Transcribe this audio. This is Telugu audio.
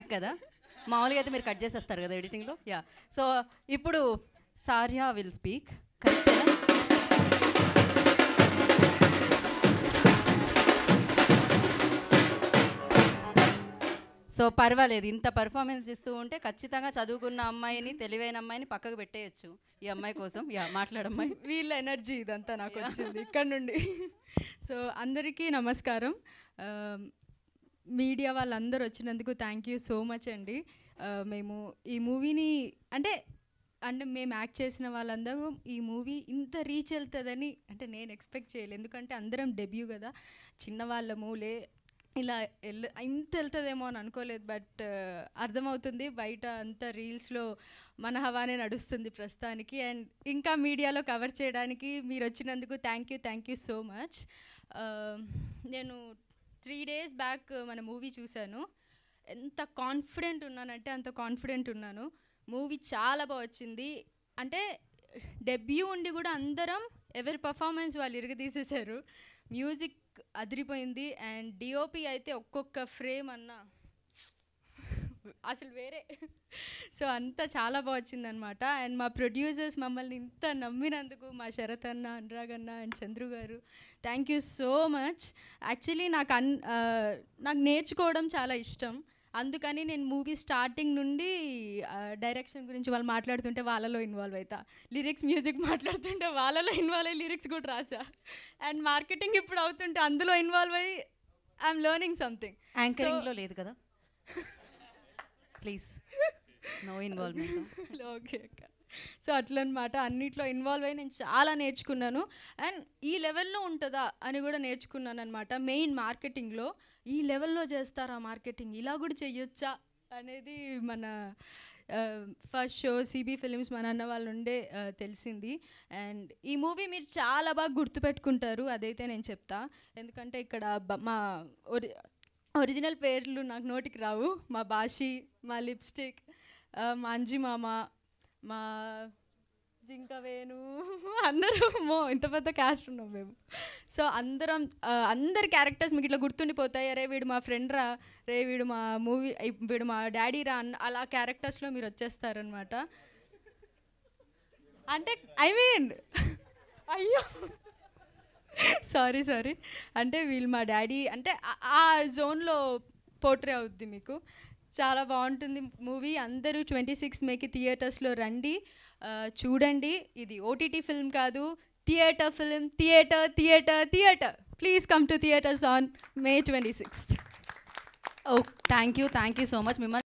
కదా మామూలుగా అయితే మీరు కట్ చేసేస్తారు కదా ఎడిటింగ్లో యా సో ఇప్పుడు సార్యా విల్ స్పీక్ కరెక్టేనా సో పర్వాలేదు ఇంత పర్ఫార్మెన్స్ ఇస్తూ ఉంటే ఖచ్చితంగా చదువుకున్న అమ్మాయిని తెలివైన అమ్మాయిని పక్కకు పెట్టేయచ్చు ఈ అమ్మాయి కోసం యా మాట్లాడమ్మాయి వీళ్ళ ఎనర్జీ ఇదంతా నాకు వచ్చింది ఇక్కడ నుండి సో అందరికీ నమస్కారం ఆ, మీడియా వాళ్ళందరూ వచ్చినందుకు థ్యాంక్ యూ సో మచ్ అండి ఆ, మేము ఈ మూవీని అంటే అంటే మేము యాక్ట్ చేసిన వాళ్ళందరూ ఈ మూవీ ఇంత రీచ్ వెళ్తుందని అంటే నేను ఎక్స్పెక్ట్ చేయలేదు ఎందుకంటే అందరం డెబ్యూ కదా చిన్నవాళ్ళము లే ఇలా ఎల్ ఇంత వెళ్తుందేమో అని అనుకోలేదు బట్ అర్థమవుతుంది బయట అంత రీల్స్లో మన హవానే నడుస్తుంది ప్రస్తుతానికి అండ్ ఇంకా మీడియాలో కవర్ చేయడానికి మీరు వచ్చినందుకు thank you thank you so much నేను త్రీ డేస్ బ్యాక్ మన మూవీ చూశాను ఎంత కాన్ఫిడెంట్ ఉన్నానంటే అంత కాన్ఫిడెంట్ ఉన్నాను మూవీ చాలా బాగా వచ్చింది అంటే డెబ్యూ ఉండి కూడా అందరం ఎవరి పర్ఫార్మెన్స్ వాళ్ళు ఇరగదీసేశారు మ్యూజిక్ అదిరిపోయింది అండ్ డిఓపి అయితే ఒక్కొక్క ఫ్రేమ్ అన్నా అసలు వేరే సో అంతా చాలా బాగా వచ్చిందనమాట అండ్ మా ప్రొడ్యూసర్స్ మమ్మల్ని ఇంత నమ్మినందుకు మా శరత్ అన్న అనురాగ్ అన్న and Chandru garu thank you so much actually నాకు అన్ ఆ, నాకు నేర్చుకోవడం చాలా ఇష్టం అందుకని నేను మూవీ స్టార్టింగ్ నుండి డైరెక్షన్ గురించి వాళ్ళు మాట్లాడుతుంటే వాళ్ళలో ఇన్వాల్వ్ అవుతా లిరిక్స్ మ్యూజిక్ మాట్లాడుతుంటే వాళ్ళలో ఇన్వాల్వ్ అయ్యి లిరిక్స్ కూడా రాసా అండ్ మార్కెటింగ్ ఇప్పుడు అవుతుంటే అందులో ఇన్వాల్వ్ అయ్యి ఐఎమ్ లెర్నింగ్ సంథింగ్ యాంకరింగ్లో లేదు కదా ప్లీజ్ నో ఇన్వాల్వ్మెంట్ ఓకే అక్క సో అట్లా అనమాట అన్నిట్లో ఇన్వాల్వ్ అయ్యి నేను చాలా నేర్చుకున్నాను అండ్ ఈ లెవెల్లో ఉంటుందా అని కూడా నేర్చుకున్నాను అనమాట మెయిన్ మార్కెటింగ్లో ఈ లెవెల్లో చేస్తారా మార్కెటింగ్ ఇలా కూడా చెయ్యొచ్చా అనేది మన ఫస్ట్ షో సిబి ఫిలిమ్స్ మన అన్న వాళ్ళ నుండే ఆ, తెలిసింది అండ్ ఈ మూవీ మీరు చాలా బాగా గుర్తుపెట్టుకుంటారు అదైతే నేను చెప్తా ఎందుకంటే ఇక్కడ బ- మా ఒరి ఒరిజినల్ పేర్లు నాకు నోటికి రావు మా బాషి మా లిప్స్టిక్ ఆ, మా అంజి మామ మా జింక వేణు అందరూ మో ఇంత పెద్ద క్యాస్ట్ ఉన్నాం మేము సో అందరం ఆ, అందరి క్యారెక్టర్స్ మీకు ఇట్లా గుర్తుండిపోతాయి అరే వీడు మా ఫ్రెండ్ రా రే వీడు మా మూవీ వీడు మా డాడీ రా అన్న అలా క్యారెక్టర్స్లో మీరు వచ్చేస్తారనమాట అంటే ఐ మీన్ అయ్యో సారీ సారీ అంటే వీళ్ళు మా డాడీ అంటే ఆ- ఆ జోన్లో పోర్ట్రే అవుద్ది మీకు చాలా బాగుంటుంది మూవీ అందరూ ట్వంటీ సిక్స్ మేకి థియేటర్స్లో రండి ఆ, చూడండి ఇది ఓటీటీ ఫిల్మ్ కాదు theatre film theatre theatre theatre please come to theatres on May twenty sixth oh thank you thank you so much మిమ్మల్ని